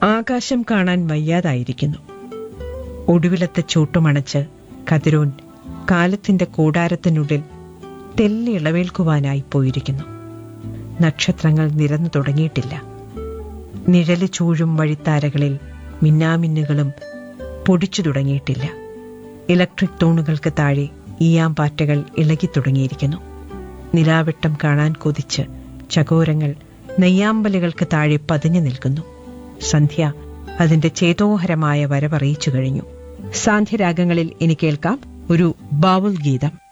ആകാശം കാണാൻ വയ്യാതായിരിക്കുന്നു ഒടുവിലത്തെ ചൂട്ടുമണച്ച് കതിരോൻ കാലത്തിന്റെ കൂടാരത്തിനുള്ളിൽ തെല്ലിളവേൽക്കുവാനായി പോയിരിക്കുന്നു നക്ഷത്രങ്ങൾ നിരന്നു തുടങ്ങിയിട്ടില്ല നിഴല് ചൂഴും വഴിത്താരകളിൽ മിന്നാമിന്നുകളും പൊടിച്ചു തുടങ്ങിയിട്ടില്ല ഇലക്ട്രിക് തൂണുകൾക്ക് താഴെ ഈയാമ്പാറ്റകൾ ഇളകി തുടങ്ങിയിരിക്കുന്നു നിലാവെട്ടം കാണാൻ കൊതിച്ച് ചകോരങ്ങൾ നെയ്യാമ്പലുകൾക്ക് താഴെ പതിഞ്ഞു നിൽക്കുന്നു സന്ധ്യ അതിന്റെ ചേതോഹരമായ വരവറിയിച്ചു കഴിഞ്ഞു സാന്ധ്യരാഗങ്ങളിൽ ഇനി കേൾക്കാം ഒരു ബാവുൽ ഗീതം